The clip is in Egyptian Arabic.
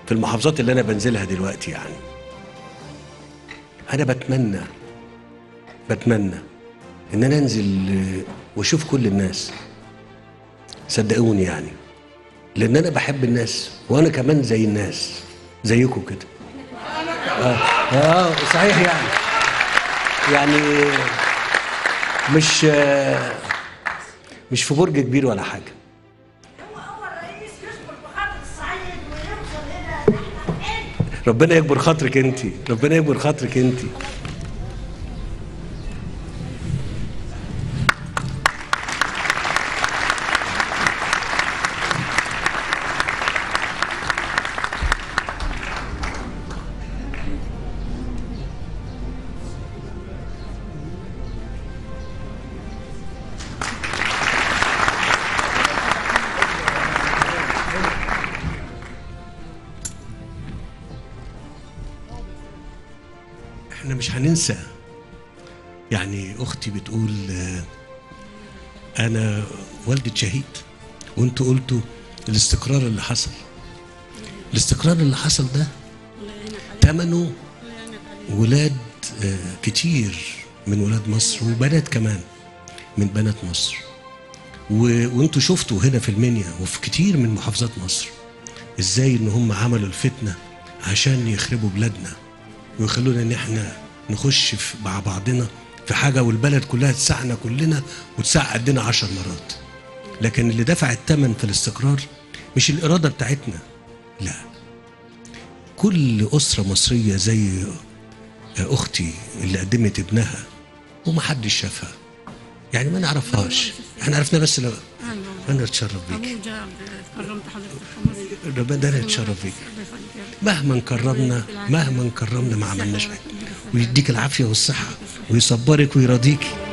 في المحافظات اللي انا بنزلها دلوقتي يعني انا بتمنى بتمنى ان انا انزل آه، واشوف كل الناس صدقوني يعني لان انا بحب الناس وانا كمان زي الناس زيكم كده اه, آه صحيح يعني يعني مش آه مش في برج كبير ولا حاجه هو اول رئيس يصبر بخاطر الصعيد ويوصل هنا احنا فين؟ ربنا يكبر خاطرك انت ربنا يكبر خاطرك انت احنا مش هننسى يعني اختي بتقول آه، انا والدة شهيد وانتوا قلتوا الاستقرار اللي حصل الاستقرار اللي حصل ده ثمنه ولاد آه، كتير من ولاد مصر وبنات كمان من بنات مصر و... وانتوا شفتوا هنا في المنيا وفي كتير من محافظات مصر ازاي ان هم عملوا الفتنه عشان يخربوا بلادنا ويخلونا ان احنا نخش في مع بعضنا في حاجه والبلد كلها تسعنا كلنا وتسع قدنا عشر مرات لكن اللي دفع الثمن في الاستقرار مش الاراده بتاعتنا لا كل اسره مصريه زي اختي اللي قدمت ابنها ومحدش شافها يعني ما نعرفهاش احنا عرفنا بس لو ايوه انا اتشرف بيك ابوه جاب كرمت حضرتك ربنا ده انا اتشرف بيك مهما كرمنا مهما كرمنا ما عملناش حاجه ويديك العافيه والصحه ويصبرك ويرضيكي